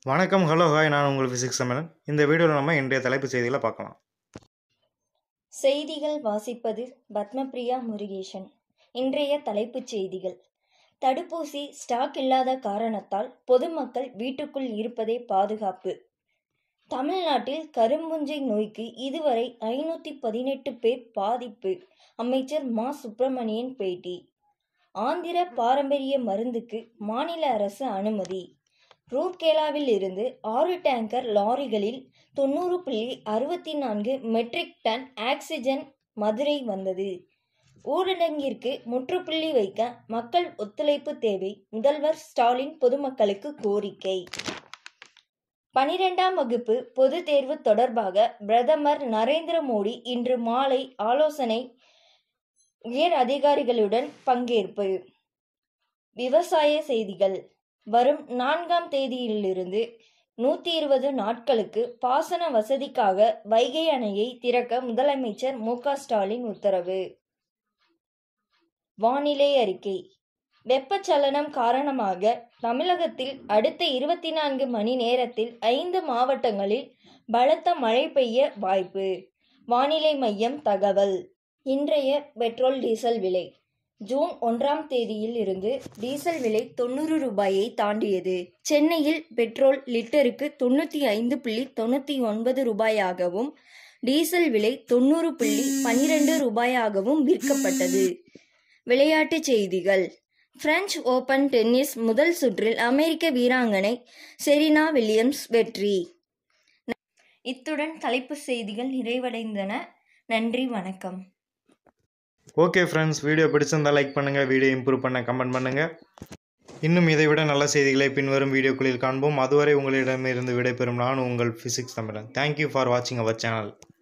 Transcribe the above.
வணக்கம் hello hi நான் உங்கள் ஃபிசிக்ஸ் சம்மேளன் இந்த வீடியோவில் நம்ம இன்றைய தலைப்புச் செய்திகளை பார்க்கலாம் செய்திகள் வாசிப்பது பத்மபிரியா முருகேசன் இன்றைய தலைப்புச் செய்திகள் தடுப்பூசி ஸ்டாக் இல்லாத காரணத்தால் பொதுமக்கள் வீட்டுக்குள் இருப்பதே பாதுகாப்பு தமிழ்நாட்டில் கரும்புஞ்சை நோய்க்கு இதுவரை ஐநூற்றி பதினெட்டு பேர் பாதிப்பு அமைச்சர் மா சுப்பிரமணியன் பேட்டி ஆந்திர பாரம்பரிய மருந்துக்கு மாநில அரசு அனுமதி ரூர்கேலாவில் இருந்து ஆறு டேங்கர் லாரிகளில் தொண்ணூறு புள்ளி அறுபத்தி நான்கு மெட்ரிக் டன் ஆக்சிஜன் மதுரை வந்தது ஊரடங்கிற்கு முற்றுப்புள்ளி வைக்க மக்கள் ஒத்துழைப்பு தேவை முதல்வர் ஸ்டாலின் பொதுமக்களுக்கு கோரிக்கை பனிரெண்டாம் வகுப்பு பொதுத் தேர்வு தொடர்பாக பிரதமர் நரேந்திர மோடி இன்று மாலை ஆலோசனை உயர் அதிகாரிகளுடன் பங்கேற்பு விவசாய செய்திகள் வரும் நான்காம் தேதியிலிருந்து நூற்றி இருபது நாட்களுக்கு பாசன வசதிக்காக வைகை அணையை திறக்க முதலமைச்சர் மு க ஸ்டாலின் உத்தரவு வானிலை அறிக்கை வெப்பச்சலனம் காரணமாக தமிழகத்தில் அடுத்த இருபத்தி நான்கு மணி நேரத்தில் ஐந்து மாவட்டங்களில் பலத்த மழை பெய்ய வாய்ப்பு வானிலை மையம் தகவல் இன்றைய பெட்ரோல் டீசல் விலை ஜூன் ஒன்றாம் தேதியில் இருந்து டீசல் விலை தொண்ணூறு ரூபாயை தாண்டியது சென்னையில் பெட்ரோல் லிட்டருக்கு தொண்ணூற்றி ஐந்து புள்ளி தொண்ணூற்றி ஒன்பது ரூபாயாகவும் டீசல் விலை தொண்ணூறு புள்ளி பன்னிரெண்டு ரூபாயாகவும் விற்கப்பட்டது விளையாட்டுச் செய்திகள் பிரெஞ்சு ஓபன் டென்னிஸ் முதல் சுற்றில் அமெரிக்க வீராங்கனை செரீனா வில்லியம்ஸ் வெற்றி இத்துடன் தலைப்புச் செய்திகள் நிறைவடைந்தன நன்றி வணக்கம் ஓகே ஃப்ரெண்ட்ஸ் வீடியோ பிடிச்சிருந்தால் லைக் பண்ணுங்கள் வீடியோ இம்ப்ரூவ் பண்ண கமெண்ட் பண்ணுங்கள் இன்னும் இதை விட நல்ல செய்திகளை பின்வரும் வீடியோக்களில் காண்போம் அதுவரை உங்களிடமிருந்து விடைபெறும் நான் உங்கள் ஃபிசிக்ஸ் தமிழன் தேங்க்யூ ஃபார் வாட்சிங் அவர் சேனல்